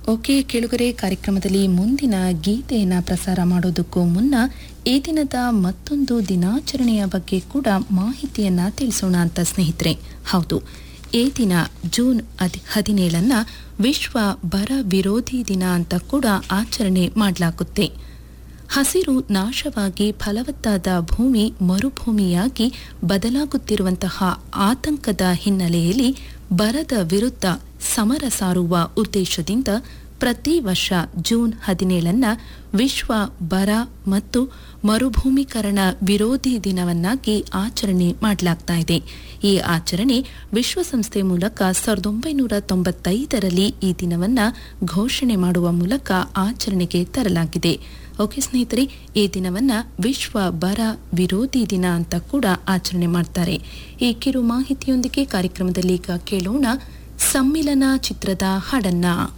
okay ಕೇಳುಗರೆ ಕಾರ್ಯಕ್ರಮದಲ್ಲಿ ಮುಂದಿನ ಗೀತೆಯನ್ನು ಪ್ರಸಾರ ಮಾಡೋದಕ್ಕೂ ಮುನ್ನ ಈ ದಿನದ ಮತ್ತೊಂದು ದಿನಾಚರಣೆಯ ಬಗ್ಗೆ ಕೂಡ ಮಾಹಿತಿಯನ್ನ ತಿಳಿಸೋಣ ಅಂತ ಸ್ನೇಹಿತರೆ ಹೌದು ಈ ದಿನ ಜೂನ್ ಹದಿ ಹದಿನೇಳನ್ನ ವಿಶ್ವ ಬರ ವಿರೋಧಿ ದಿನ ಅಂತ ಕೂಡ ಆಚರಣೆ ಮಾಡಲಾಗುತ್ತೆ ಹಸಿರು ನಾಶವಾಗಿ ಫಲವತ್ತಾದ ಭೂಮಿ ಮರುಭೂಮಿಯಾಗಿ ಬದಲಾಗುತ್ತಿರುವಂತಹ ಆತಂಕದ ಹಿನ್ನೆಲೆಯಲ್ಲಿ ಬರದ ವಿರುದ್ಧ ಸಮರ ಸಾರುವ ಉದ್ದೇಶದಿಂದ ಪ್ರತಿ ವರ್ಷ ಜೂನ್ ಹದಿನೇಳನ್ನ ವಿಶ್ವ ಬರ ಮತ್ತು ಮರುಭೂಮೀಕರಣ ವಿರೋಧಿ ದಿನವನ್ನಾಗಿ ಆಚರಣೆ ಮಾಡಲಾಗ್ತಾ ಇದೆ ಈ ಆಚರಣೆ ವಿಶ್ವಸಂಸ್ಥೆ ಮೂಲಕ ಸಾವಿರದ ಒಂಬೈನೂರ ತೊಂಬತ್ತೈದರಲ್ಲಿ ಈ ದಿನವನ್ನ ಘೋಷಣೆ ಮಾಡುವ ಮೂಲಕ ಆಚರಣೆಗೆ ತರಲಾಗಿದೆ ಓಕೆ ಸ್ನೇಹಿತರೆ ಈ ದಿನವನ್ನ ವಿಶ್ವ ಬರ ವಿರೋಧಿ ದಿನ ಅಂತ ಕೂಡ ಆಚರಣೆ ಮಾಡ್ತಾರೆ ಈ ಕಿರು ಮಾಹಿತಿಯೊಂದಿಗೆ ಕಾರ್ಯಕ್ರಮದಲ್ಲಿ ಈಗ ಕೇಳೋಣ ಸಮ್ಮಿಲನ ಚಿತ್ರದ ಹಾಡನ್ನ